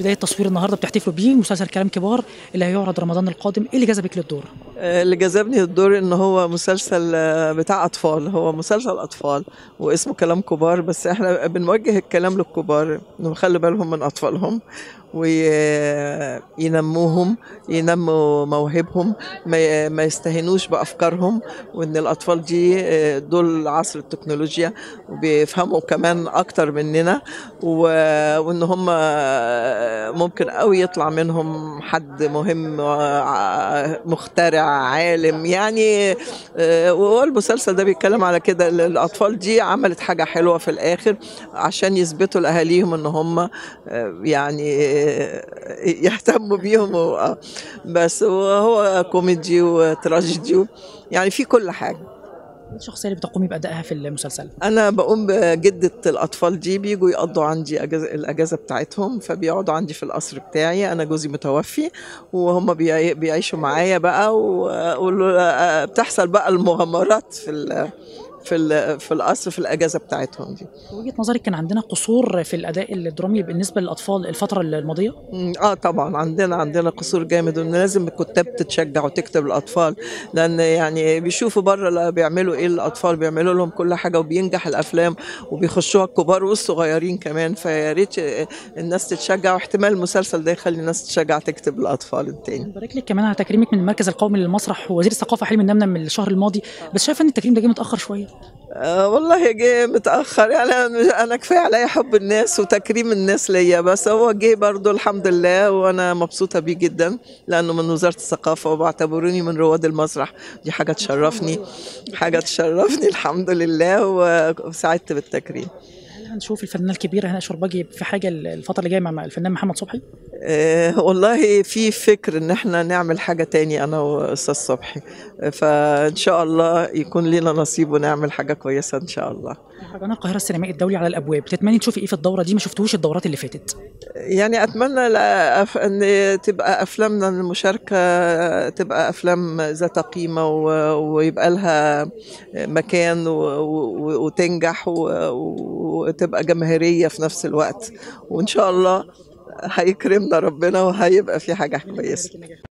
بدايه تصوير النهارده بتحتفلوا بيه مسلسل كلام كبار اللي هيعرض رمضان القادم ايه اللي جذبك للدور اللي جذبني الدور ان هو مسلسل بتاع اطفال هو مسلسل اطفال واسمه كلام كبار بس احنا بنوجه الكلام للكبار انهم يخلوا بالهم من اطفالهم وينموهم ينموا موهبهم ما يستهينوش بافكارهم وان الاطفال دي دول عصر التكنولوجيا وبيفهموا كمان اكتر مننا وان هم ممكن قوي يطلع منهم حد مهم مخترع عالم يعني وهو المسلسل ده بيتكلم على كده الاطفال دي عملت حاجه حلوه في الاخر عشان يثبتوا لاهاليهم ان هم يعني يهتموا بيهم بس هو كوميدي وتراجيدي يعني في كل حاجه الشخصيه اللي بتقومي بادائها في المسلسل انا بقوم بجده الاطفال دي بيجوا يقضوا عندي أجازة الاجازه بتاعتهم فبيقعدوا عندي في القصر بتاعي انا جوزي متوفي وهم بيعيشوا معايا بقى وبتحصل بقى المغامرات في في في القصر في الاجازه بتاعتهم دي وجهه نظرك كان عندنا قصور في الاداء الدرامي بالنسبه للاطفال الفتره الماضيه اه طبعا عندنا عندنا قصور جامد وان لازم الكتاب تتشجع وتكتب الاطفال لان يعني بيشوفوا بره بيعملوا ايه الاطفال بيعملوا لهم كل حاجه وبينجح الافلام وبيخشوها الكبار والصغيرين كمان فيا ريت الناس تتشجع واحتمال المسلسل ده يخلي الناس تتشجع تكتب الاطفال التاني بارك لك كمان على تكريمك من المركز القومي للمسرح ووزير الثقافه حلمي النمنم من الشهر الماضي بس شايفه ان التكريم ده جه متاخر شويه آه والله جه متاخر يعني انا كفايه عليا حب الناس وتكريم الناس ليا بس هو جه برضه الحمد لله وانا مبسوطه بيه جدا لانه من وزاره الثقافه وبعتبروني من رواد المسرح دي حاجه تشرفني حاجه تشرفني الحمد لله وسعدت بالتكريم هل هنشوف الفنان الكبير هنا شرباجي في حاجه الفتره اللي جايه مع الفنان محمد صبحي؟ أه والله في فكر ان احنا نعمل حاجه تاني انا واستاذ صبحي فان شاء الله يكون لنا نصيب ونعمل حاجه كويسه ان شاء الله مهرجان القاهره السينمائي الدولي على الابواب تتمني تشوفي ايه في الدوره دي ما شفتوش الدورات اللي فاتت يعني اتمنى ان تبقى افلامنا المشاركه تبقى افلام ذات قيمه ويبقى لها مكان وتنجح وتبقى جماهيريه في نفس الوقت وان شاء الله هيكرمنا ربنا وهيبقى في حاجه كويسه